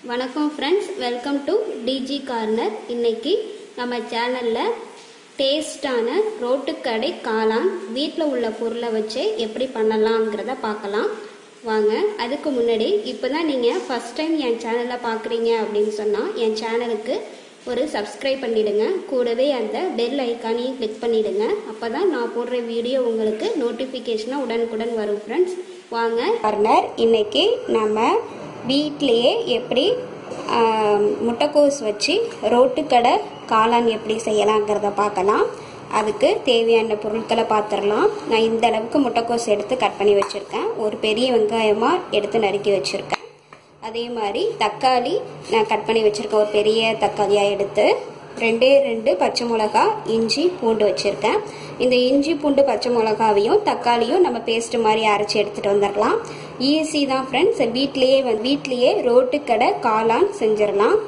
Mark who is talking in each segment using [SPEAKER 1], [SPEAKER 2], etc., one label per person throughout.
[SPEAKER 1] வணக்கம் friends welcome to Digi Corner இன்னைக்கு நம்ம சேனலில் டேஸ்டான ரோட்டுக்கடை காளான் வீட்டில் உள்ள பொருளை வச்சு எப்படி பண்ணலாங்கிறத பார்க்கலாம் வாங்க அதுக்கு முன்னாடி இப்போ தான் நீங்கள் ஃபஸ்ட் டைம் என் சேனலை பார்க்குறீங்க அப்படின்னு சொன்னால் என் சேனலுக்கு ஒரு சப்ஸ்கிரைப் பண்ணிடுங்க கூடவே அந்த பெல் ஐக்கானையும் கிளிக் பண்ணிடுங்க அப்போ தான் நான் போடுற வீடியோ உங்களுக்கு நோட்டிஃபிகேஷனாக உடனுக்குடன் வரும் ஃப்ரெண்ட்ஸ் வாங்க கார்னர் இன்னைக்கு நம்ம வீட்லேயே எப்படி ஆம், முட்டைக்கோஸ் வச்சு ரோட்டுக்கடை காளான் எப்படி செய்யலாங்கிறத பார்க்கலாம் அதுக்கு தேவையான பொருட்களை பார்த்துடலாம் நான் இந்த அளவுக்கு முட்டைக்கோஸ் எடுத்து கட் பண்ணி வச்சுருக்கேன் ஒரு பெரிய வெங்காயமாக எடுத்து நறுக்கி வச்சுருக்கேன் அதே மாதிரி தக்காளி நான் கட் பண்ணி வச்சுருக்கேன் ஒரு பெரிய தக்காளியாக எடுத்து ரெண்டே ரெண்டு பச்சை மிளகா இஞ்சி பூண்டு வச்சுருக்கேன் இந்த இஞ்சி பூண்டு பச்சை மிளகாவையும் தக்காளியும் நம்ம பேஸ்ட் மாதிரி அரைச்சி எடுத்துகிட்டு வந்துடலாம் ஈஸி தான் ஃப்ரெண்ட்ஸ் வீட்லேயே வந்து வீட்லேயே ரோட்டுக்கடை காளான் செஞ்சிடலாம்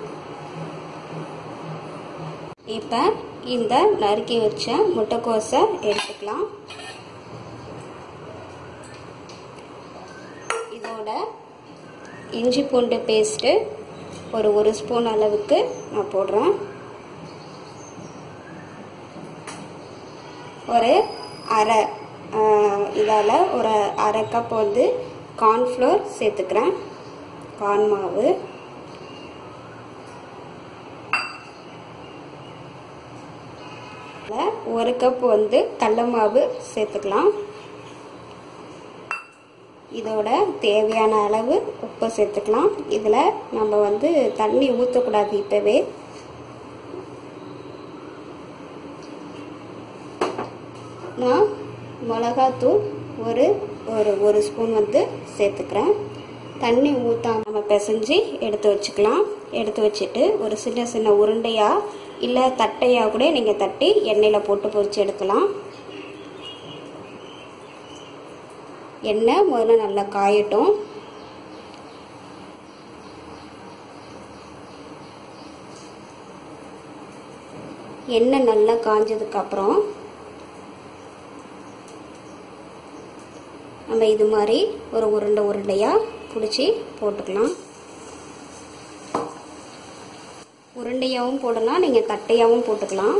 [SPEAKER 1] இப்போ இந்த நறுக்கி வச்ச முட்டைக்கோஸை எடுத்துக்கலாம் இதோட இஞ்சி பூண்டு பேஸ்ட்டு ஒரு ஒரு ஸ்பூன் அளவுக்கு நான் போடுறேன் ஒரு அரை இதால் ஒரு அரை கப் வந்து கார்ன்ஃப்ளோர் சேர்த்துக்கிறேன் கார்ன் மாவு ஒரு கப் வந்து கடல மாவு சேர்த்துக்கலாம் இதோட தேவையான அளவு உப்பு சேர்த்துக்கலாம் இதில் நம்ம வந்து தண்ணி ஊற்றக்கூடாது இப்போவே நான் மிளகாத்தூள் ஒரு ஒரு ஒரு ஸ்பூன் வந்து சேர்த்துக்கிறேன் தண்ணி ஊற்றாம நம்ம பிசைஞ்சு எடுத்து வச்சுக்கலாம் எடுத்து வச்சுட்டு ஒரு சின்ன சின்ன உருண்டையாக இல்லை தட்டையாக கூட நீங்கள் தட்டி எண்ணெயில் போட்டு பொரிச்சு எடுக்கலாம் எண்ணெய் முதல்ல நல்லா காயட்டும் எண்ணெய் நல்லா காஞ்சதுக்கப்புறம் நம்ம இது மாதிரி ஒரு உருண்டை உருண்டையாக பிடிச்சி போட்டுக்கலாம் உருண்டையாகவும் போடலாம் நீங்கள் தட்டையாகவும் போட்டுக்கலாம்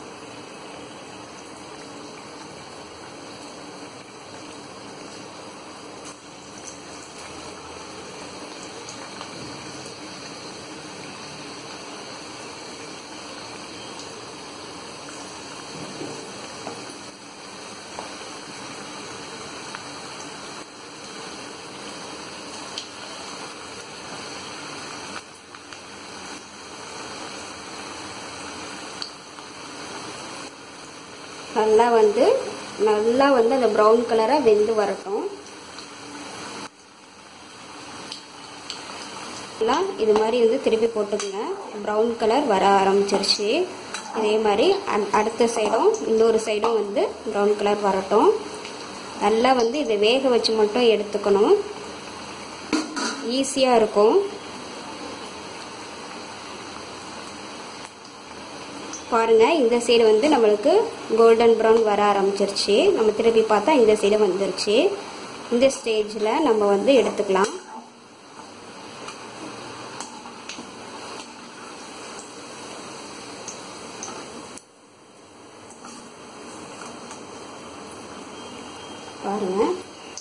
[SPEAKER 1] நல்லா வந்து நல்லா வந்து அந்த ப்ரௌன் கலராக வெந்து வரட்டும் நல்லா இது மாதிரி வந்து திருப்பி போட்டுக்கோங்க ப்ரௌன் கலர் வர ஆரம்பிச்சிருச்சு இதே மாதிரி அ- அடுத்த சைடும் இன்னொரு சைடும் வந்து ப்ரௌன் கலர் வரட்டும் நல்லா வந்து இதை வேக வச்சு மட்டும் எடுத்துக்கணும் ஈஸியாக இருக்கும் பாருங்க இந்த சைடு வந்து நம்மளுக்கு கோல்டன் ப்ரௌன் வர ஆரம்பிச்சிருச்சு நம்ம திருப்பி பார்த்தா இந்த சைடு வந்துருச்சு இந்த ஸ்டேஜில் நம்ம வந்து எடுத்துக்கலாம் பாருங்க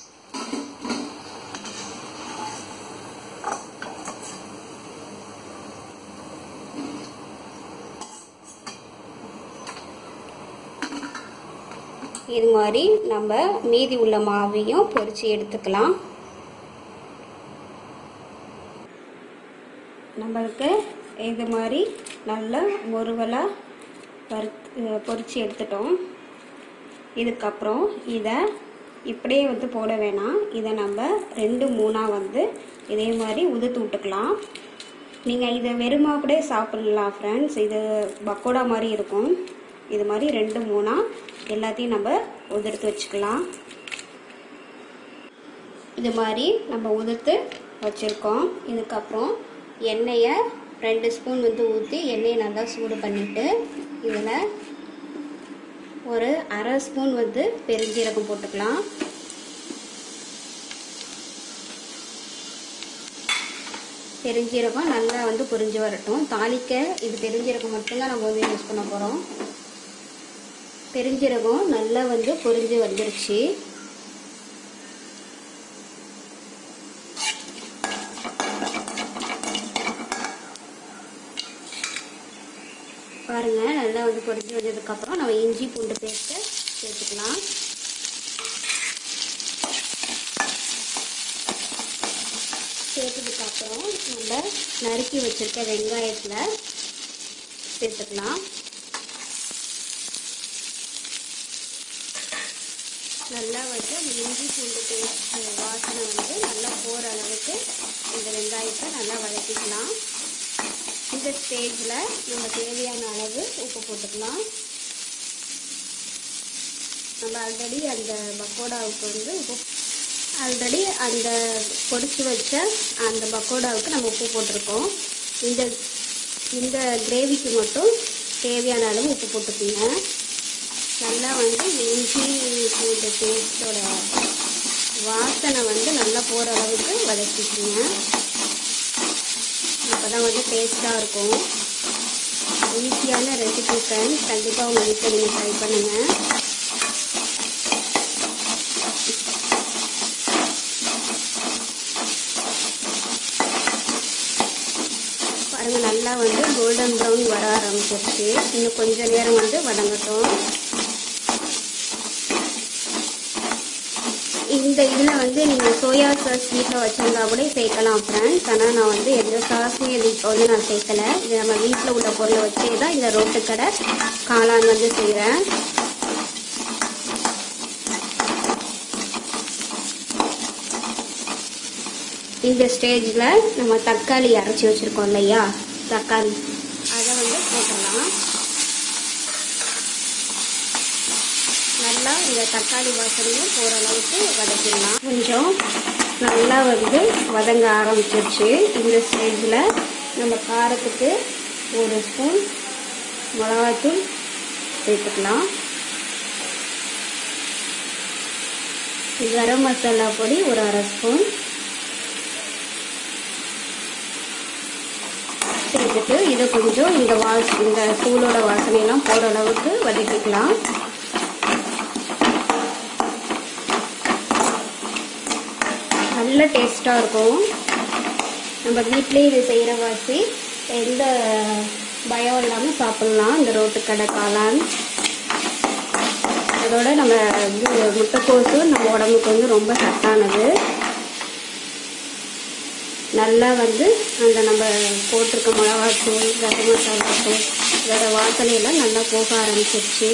[SPEAKER 1] இது மாதிரி நம்ம மீதி உள்ள மாவையும் பொரிச்சு எடுத்துக்கலாம் நம்மளுக்கு இது மாதிரி நல்லா முருவலாக வறுத்து பொரிச்சு எடுத்துட்டோம் இதுக்கப்புறம் இதை இப்படியே வந்து போட வேணாம் இதை நம்ம ரெண்டு மூணாக வந்து இதே மாதிரி உதுத்து விட்டுக்கலாம் நீங்கள் இதை வெறுமா கூட சாப்பிடலாம் ஃப்ரெண்ட்ஸ் இது பக்கோடா மாதிரி இருக்கும் இது மாதிரி ரெண்டு மூணாக எல்லாத்தையும் நம்ம உதிர்த்து வச்சுக்கலாம் இது மாதிரி நம்ம உதிர்த்து வச்சுருக்கோம் இதுக்கப்புறம் எண்ணெயை ரெண்டு ஸ்பூன் வந்து ஊற்றி எண்ணெயை நல்லா சூடு பண்ணிவிட்டு இதில் ஒரு அரை ஸ்பூன் வந்து பெருஞ்சீரகம் போட்டுக்கலாம் பெருஞ்சீரகம் நல்லா வந்து பொரிஞ்சு வரட்டும் தாளிக்க இது பெருஞ்சீரகம் மட்டும்தான் நம்ம வந்து யூஸ் பண்ண போகிறோம் பெருஞ்சீரகம் நல்லா வந்து பொரிஞ்சு வந்துருச்சு பாருங்க நல்லா வந்து பொரிஞ்சு வந்ததுக்கப்புறம் நம்ம இஞ்சி பூண்டு பேஸ்ட்டை சேர்த்துக்கலாம் சேர்த்ததுக்கப்புறம் நம்ம நறுக்கி வச்சிருக்க வெங்காயத்தில் சேர்த்துக்கலாம் நல்லா வந்து அந்த இஞ்சி பூண்டு பேஸ்ட் வாசனை வந்து நல்லா போகிற அளவுக்கு இந்த வெங்காயத்தை நல்லா வதக்கிக்கலாம் இந்த ஸ்டேஜில் நம்ம தேவையான அளவு உப்பு போட்டுக்கலாம் நம்ம ஆல்ரெடி அந்த பக்கோடாவுக்கு வந்து உப்பு ஆல்ரெடி அந்த பொடிச்சு வச்ச அந்த பக்கோடாவுக்கு நம்ம உப்பு போட்டிருக்கோம் இந்த இந்த கிரேவிக்கு மட்டும் தேவையான அளவு உப்பு போட்டுக்கோங்க நல்லா வந்து இந்த இஞ்சி பூண்டு பேஸ்டோட வாசனை வந்து நல்லா போகிற அளவுக்கு வதக்கிக்கோங்க அப்போ தான் வந்து டேஸ்ட்டாக இருக்கும் ஈஸியான ரெசிபி ஃப்ரெண்ட்ஸ் கண்டிப்பாக உங்கள் வீட்டில் நீங்கள் ட்ரை பண்ணுங்கள் பாருங்கள் நல்லா வந்து கோல்டன் ப்ரௌன் வர ஆரம்பிச்சிருச்சு இன்னும் கொஞ்ச நேரம் வந்து வதங்கட்டும் இந்த இதில் வந்து நீங்கள் சோயா சாஸ் வீட்டில் வச்சுருந்தா கூட சேர்க்கலாம் ஃப்ரெண்ட்ஸ் ஆனால் நான் வந்து எந்த சாஸுமே இது இப்போ வந்து நான் சேர்க்கல இது நம்ம வீட்டில் உள்ள பொருளை வச்சே தான் இந்த ரோட்டுக்கடை காளான் வந்து செய்கிறேன் இந்த ஸ்டேஜில் நம்ம தக்காளி அரைச்சி வச்சுருக்கோம் இல்லையா தக்காளி அதை வந்து போட்டுடலாம் நல்லா இந்த தக்காளி வாசனையும் போகிற அளவுக்கு வதக்கிடலாம் கொஞ்சம் நல்லா வந்து வதங்க ஆரம்பிச்சிருச்சு இந்த ஸ்டேஜில் நம்ம காரத்துக்கு ஒரு ஸ்பூன் மிளகாத்தூள் சேர்த்துக்கலாம் கரம் மசாலா பொடி ஒரு அரை ஸ்பூன் சேர்த்துட்டு இதை கொஞ்சம் இந்த வாஸ் இந்த தூளோட வாசனையெல்லாம் போகிற அளவுக்கு வதக்கிக்கலாம் நல்ல டேஸ்ட்டாக இருக்கும் நம்ம வீட்டிலே இது செய்கிற வாசி எந்த பயம் இல்லாமல் சாப்பிட்லாம் இந்த ரோட்டு கடை காளான் அதோட நம்ம இது முட்டைக்கோசு நம்ம உடம்புக்கு வந்து ரொம்ப சத்தானது நல்லா வந்து அந்த நம்ம போட்டிருக்க மிளகாத்தூள் கரம் மசாலா தூள் இதோட வாசனையெல்லாம் நல்லா போக ஆரம்பிச்சிருச்சு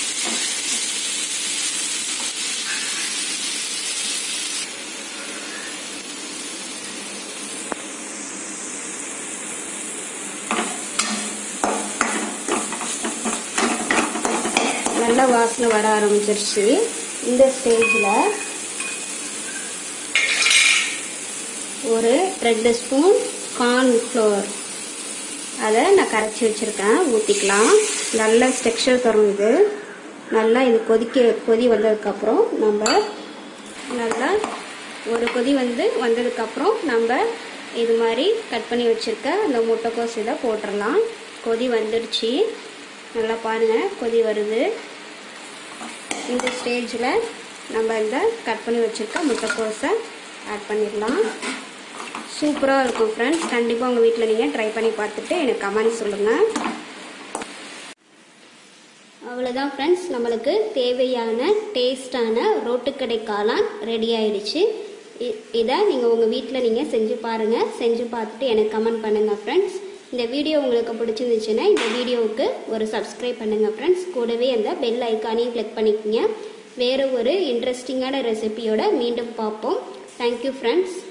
[SPEAKER 1] நல்லா வாசனை வர ஆரம்பிச்சிருச்சு இந்த ஸ்டேஜில் ஒரு ரெண்டு ஸ்பூன் கார்ன் ஃப்ளோர் அதை நான் கரைச்சி வச்சுருக்கேன் ஊற்றிக்கலாம் நல்ல ஸ்ட்ரக்சர் தரும் இது நல்லா இது கொதிக்க கொதி வந்ததுக்கப்புறம் நம்ம நல்லா ஒரு கொதி வந்து வந்ததுக்கப்புறம் நம்ம இது மாதிரி கட் பண்ணி வச்சுருக்க அந்த முட்டைக்கோஸ் இதை போட்டுடலாம் கொதி வந்துடுச்சு நல்லா பாருங்கள் கொதி வருது இந்த ஸ்டேஜில் நம்ம இந்த கட் பண்ணி வச்சுருக்க முட்டைக்கோஸை ஆட் பண்ணிடலாம் சூப்பராக இருக்கும் ஃப்ரெண்ட்ஸ் கண்டிப்பாக உங்கள் வீட்டில் நீங்கள் ட்ரை பண்ணி பார்த்துட்டு எனக்கு கமெண்ட் சொல்லுங்கள் அவ்வளோதான் ஃப்ரெண்ட்ஸ் நம்மளுக்கு தேவையான டேஸ்டான ரோட்டுக்கடை காளான் ரெடி ஆயிடுச்சு இ- இதை நீங்கள் உங்கள் வீட்டில் நீங்கள் செஞ்சு பாருங்கள் செஞ்சு பார்த்துட்டு எனக்கு கமெண்ட் பண்ணுங்கள் ஃப்ரெண்ட்ஸ் இந்த வீடியோ உங்களுக்கு பிடிச்சிருந்துச்சுன்னா இந்த வீடியோவுக்கு ஒரு சப்ஸ்கிரைப் பண்ணுங்கள் ஃப்ரெண்ட்ஸ் கூடவே அந்த பெல் ஐக்கானையும் கிளிக் பண்ணிக்கோங்க வேறு ஒரு இன்ட்ரெஸ்டிங்கான ரெசிபியோட மீண்டும் பார்ப்போம் தேங்க்யூ ஃப்ரெண்ட்ஸ்